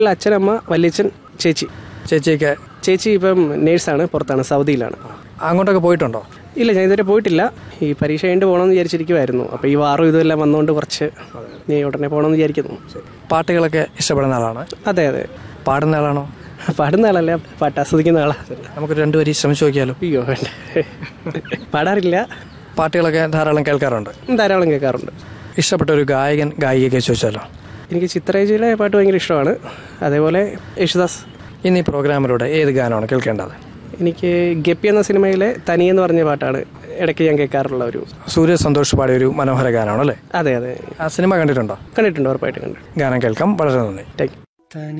അച്ഛനമ്മ വല്യച്ഛൻ ചേച്ചി ചേച്ചിയൊക്കെ ചേച്ചി ഇപ്പം നേഴ്സാണ് പുറത്താണ് സൗദിയിലാണ് അങ്ങോട്ടൊക്കെ പോയിട്ടുണ്ടോ ഇല്ല ഞാൻ ഇതുവരെ പോയിട്ടില്ല ഈ പരീക്ഷ കഴിഞ്ഞിട്ട് പോകണമെന്ന് വിചാരിച്ചിരിക്കുമായിരുന്നു അപ്പോൾ ഈ വാറും ഇതുമെല്ലാം വന്നുകൊണ്ട് കുറച്ച് നീ ഉടനെ പോകണമെന്ന് വിചാരിക്കുന്നു പാട്ടുകളൊക്കെ ഇഷ്ടപ്പെടുന്ന ആളാണ് അതെ അതെ പാടുന്ന ആളാണോ പാടുന്ന ആളല്ല പാട്ട് ആസ്വദിക്കുന്ന ആളാണ് നമുക്ക് രണ്ടുപേരും ശ്രമിച്ചു നോക്കിയാലോ അയ്യോ വേണ്ട പാടാറില്ല പാട്ടുകളൊക്കെ ധാരാളം കേൾക്കാറുണ്ട് ധാരാളം കേൾക്കാറുണ്ട് ഇഷ്ടപ്പെട്ട ഒരു ഗായകൻ ഗായികയൊക്കെ ചോദിച്ചാലോ എനിക്ക് ചിത്രേജിയുടെ പാട്ട് ഭയങ്കര ഇഷ്ടമാണ് അതേപോലെ യേശുദാസ് ഇന്ന് ഈ പ്രോഗ്രാമിലൂടെ ഏത് ഗാനമാണ് കേൾക്കേണ്ടത് എനിക്ക് ഗപ്പി എന്ന സിനിമയിലെ തനിയെന്ന് പറഞ്ഞ പാട്ടാണ് ഇടയ്ക്ക് ഞാൻ കേൾക്കാറുള്ള ഒരു സൂര്യ സന്തോഷ് പാടിയ ഒരു മനോഹര ഗാനമാണ് അല്ലേ അതെ അതെ ആ സിനിമ കണ്ടിട്ടുണ്ടോ കണ്ടിട്ടുണ്ട് ഉറപ്പായിട്ട് കണ്ടു ഗാനം കേൾക്കാം വളരെ നന്ദി താങ്ക് യു